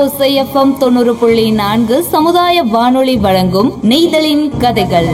ஓசைஎஃப்எம் தொண்ணூறு புள்ளி நான்கு சமுதாய வானொலி வழங்கும் நெய்தலின் கதைகள்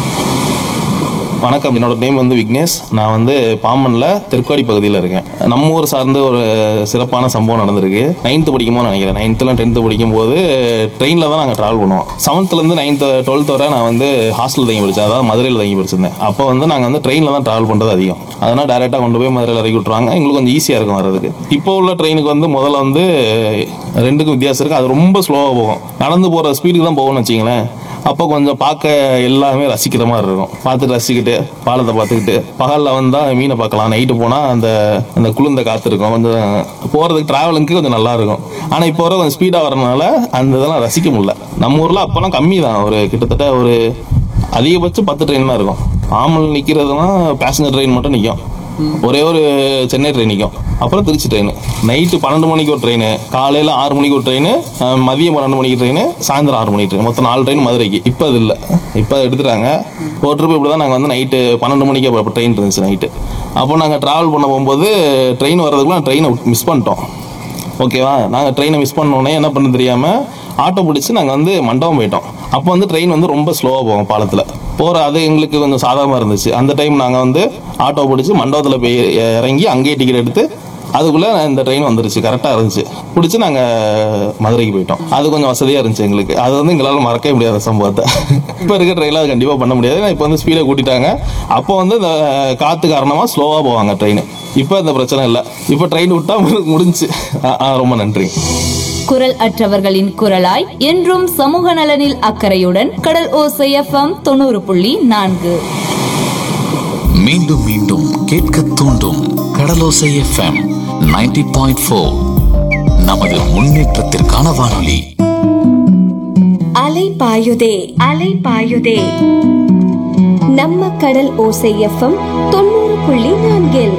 வணக்கம் என்னோட நேம் வந்து விக்னேஷ் நான் வந்து பாம்பன்ல தெற்காடி பகுதியில் இருக்கேன் நம்ம ஊர் சார்ந்து ஒரு சிறப்பான சம்பவம் நடந்திருக்கு நைன்த்து படிக்கும்போது நினைக்கிறேன் நைன்த்தில் டென்த்து படிக்கும் போது ட்ரெயினில் தான் நாங்கள் ட்ராவல் பண்ணுவோம் செவன்த்துலேருந்து நைன்த்து டுவெல்த் வரை நான் வந்து ஹாஸ்டல் தங்கி படித்தேன் அதாவது மதுரையில் தங்கி படிச்சிருந்தேன் அப்போ வந்து நாங்கள் வந்து ட்ரெயினில் தான் ட்ராவல் பண்ணுறது அதிகம் அதனால் டேரெக்டாக கொண்டு போய் மதுரையில் இறக்கி விட்ருவாங்க எங்களுக்கு கொஞ்சம் ஈஸியாக இருக்கும் வர்றதுக்கு இப்போ உள்ள ட்ரெயினுக்கு வந்து முதல்ல வந்து ரெண்டுக்கும் வித்தியாசம் இருக்குது அது ரொம்ப ஸ்லோவாக போகும் நடந்து போகிற ஸ்பீடுக்கு தான் போகணும்னு வச்சிங்களேன் அப்போ கொஞ்சம் பார்க்க எல்லாமே ரசிக்கிற மாதிரி இருக்கும் பார்த்துட்டு ரசிக்கிட்டு பாலத்தை பார்த்துக்கிட்டு பகலில் வந்தால் மீனை பார்க்கலாம் நைட்டு போனால் அந்த அந்த குளிர்ந்த காற்று இருக்கும் கொஞ்சம் போகிறதுக்கு ட்ராவலிங்க்கு கொஞ்சம் நல்லா இருக்கும் ஆனால் இப்போ வர கொஞ்சம் ஸ்பீடாக வரனால அந்த இதெல்லாம் ரசிக்க முடியல நம்ம ஊரில் அப்போல்லாம் கம்மி தான் ஒரு கிட்டத்தட்ட ஒரு அதிகபட்சம் பத்து ட்ரெயின் தான் இருக்கும் ஆமல் நிற்கிறதுனா பேசஞ்சர் ட்ரெயின் மட்டும் நிற்கும் ஒரே ஒரு சென்னை ட்ரெயின் நிற்கும் அப்புறம் திருச்சி ட்ரெயின் நைட்டு பன்னெண்டு மணிக்கு ஒரு ட்ரெயின் காலையில் ஆறு மணிக்கு ஒரு ட்ரெயின் மதியம் பன்னெண்டு மணிக்கு ட்ரெயின் சாயந்தரம் ஆறு மணிக்கு ட்ரெயின் மொத்தம் நாலு ட்ரெயின் மதுரைக்கு இப்போ அது இல்லை இப்போ அதை எடுத்துட்டாங்க ஒரு ட்ரிப் இப்படி தான் நாங்கள் வந்து நைட்டு பன்னெண்டு மணிக்கு அப்போ ட்ரெயின் இருந்துச்சு நைட்டு அப்போ நாங்கள் ட்ராவல் பண்ண போகும்போது ட்ரெயின் வர்றதுக்குள்ள ட்ரெயினை மிஸ் பண்ணிட்டோம் ஓகேவா நாங்கள் ட்ரெயினை மிஸ் பண்ணோடனே என்ன பண்ண தெரியாமல் ஆட்டோ பிடிச்சி நாங்கள் வந்து மண்டபம் போயிட்டோம் அப்போ வந்து ட்ரெயின் வந்து ரொம்ப ஸ்லோவாக போகும் பாலத்தில் போகிற அது எங்களுக்கு கொஞ்சம் சாதாரணமாக இருந்துச்சு அந்த டைம் நாங்கள் வந்து ஆட்டோ பிடிச்சி மண்டபத்தில் போய் இறங்கி அங்கேயே டிக்கெட் எடுத்து அதுக்குள்ளே இந்த ட்ரெயின் வந்துருச்சு கரெக்டாக இருந்துச்சு பிடிச்சி நாங்கள் மதுரைக்கு போயிட்டோம் அது கொஞ்சம் வசதியாக இருந்துச்சு எங்களுக்கு அது வந்து எங்களால் மறக்கவே முடியாத சம்பவத்தை இப்போ இருக்க ட்ரெயினில் அது கண்டிப்பாக பண்ண முடியாது ஏன்னா இப்போ வந்து ஸ்பீடை கூட்டிட்டாங்க அப்போ வந்து இந்த காற்று காரணமாக ஸ்லோவாக போவாங்க ட்ரெயின் இப்போ அந்த பிரச்சனை இல்லை இப்போ ட்ரெயின் விட்டா முடிஞ்சுச்சு ஆ, ஆ, ரொம்ப நன்றி குரல் அற்றவர்களின் குரலாய் என்றும் சமூக நலனில் அக்கறையுடன் கடல் ஓசை எஃப்எம் தொண்ணூறு புள்ளி நான்கு மீண்டும் மீண்டும் கேட்க தூண்டும் கடலோசை எஃப்எம் 90.4 பாயிண்ட் ஃபோர் நமது முன்னேற்றத்திற்கான வானொலி அலை பாயுதே அலை பாயுதே நம்ம கடல் ஓசை எஃப்எம் தொண்ணூறு புள்ளி நான்கில்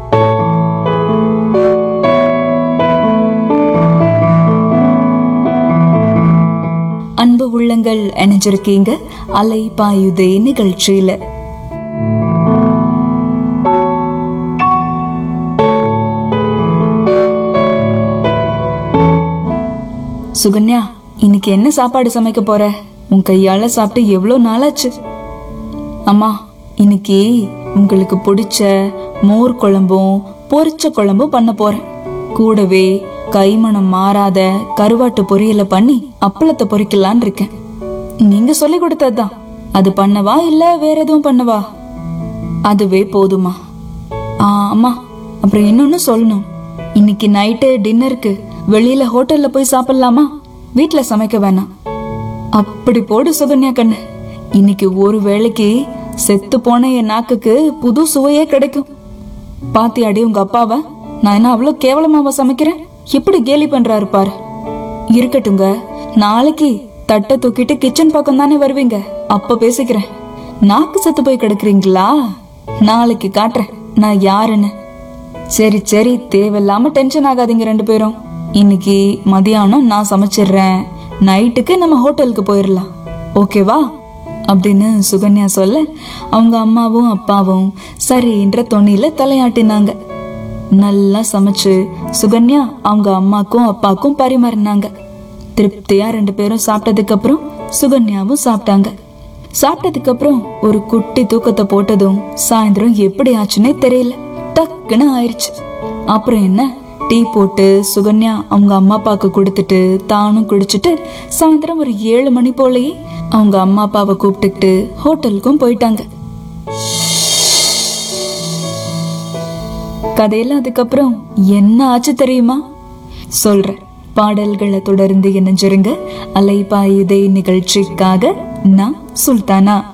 அன்பு உள்ளங்கள் இணைஞ்சிருக்கீங்க அலை பாயுதே நிகழ்ச்சியில சுகன்யா இன்னைக்கு என்ன சாப்பாடு சமைக்க போற உன் கையால சாப்பிட்டு எவ்வளவு நாளாச்சு அம்மா இன்னைக்கு உங்களுக்கு பிடிச்ச மோர் குழம்பும் பொரிச்ச குழம்பும் பண்ண போறேன் கூடவே கைமணம் மாறாத கருவாட்டு பொரியலை பண்ணி அப்பளத்தை பொரிக்கலான்னு இருக்கேன் நீங்க சொல்லி கொடுத்ததுதான் அது பண்ணவா இல்ல வேற எதுவும் பண்ணவா அதுவே போதுமா ஆ, அம்மா அப்புறம் இன்னொன்னு சொல்லணும் இன்னைக்கு நைட்டு டின்னருக்கு வெளியில ஹோட்டல்ல போய் சாப்பிடலாமா வீட்ல சமைக்க வேணாம் அப்படி போடு சுகன்யா கண்ணு இன்னைக்கு ஒரு வேளைக்கு செத்து போன என் நாக்குக்கு புது சுவையே கிடைக்கும் பாத்தியாடி உங்க அப்பாவ நான் என்ன அவ்வளவு கேவலமாவா சமைக்கிறேன் எப்படி கேலி பண்றாரு பாரு இருக்கட்டுங்க நாளைக்கு தட்டை தூக்கிட்டு கிச்சன் பக்கம் தானே வருவீங்க அப்ப பேசிக்கிறேன் நாக்கு செத்து போய் கிடக்குறீங்களா நாளைக்கு காட்டுறேன் நான் யாருன்னு சரி சரி தேவையில்லாம டென்ஷன் ஆகாதீங்க ரெண்டு பேரும் இன்னைக்கு மதியானம் நான் சமைச்சிடுறேன் நைட்டுக்கு நம்ம ஹோட்டலுக்கு போயிடலாம் ஓகேவா அப்படின்னு சுகன்யா சொல்ல அவங்க அம்மாவும் அப்பாவும் சரின்ற தொனியில தலையாட்டினாங்க நல்லா சமைச்சு சுகன்யா அவங்க அம்மாக்கும் அப்பாக்கும் பரிமாறினாங்க திருப்தியா ரெண்டு பேரும் சாப்பிட்டதுக்கு அப்புறம் சுகன்யாவும் சாப்பிட்டாங்க சாப்பிட்டதுக்கு அப்புறம் ஒரு குட்டி தூக்கத்தை போட்டதும் சாயந்தரம் எப்படி ஆச்சுன்னே தெரியல டக்குன்னு ஆயிருச்சு அப்புறம் என்ன டீ போட்டு சுகன்யா அவங்க அம்மா அப்பாவுக்கு கொடுத்துட்டு தானும் குடிச்சிட்டு சாயந்தரம் ஒரு ஏழு மணி போலயே அவங்க அம்மா அப்பாவை கூப்பிட்டுக்கிட்டு ஹோட்டலுக்கும் போயிட்டாங்க கதையில அதுக்கப்புறம் என்ன ஆச்சு தெரியுமா சொல்றேன் பாடல்களை தொடர்ந்து இணைஞ்சிருங்க அலைபாயுதை நிகழ்ச்சிக்காக நான் சுல்தானா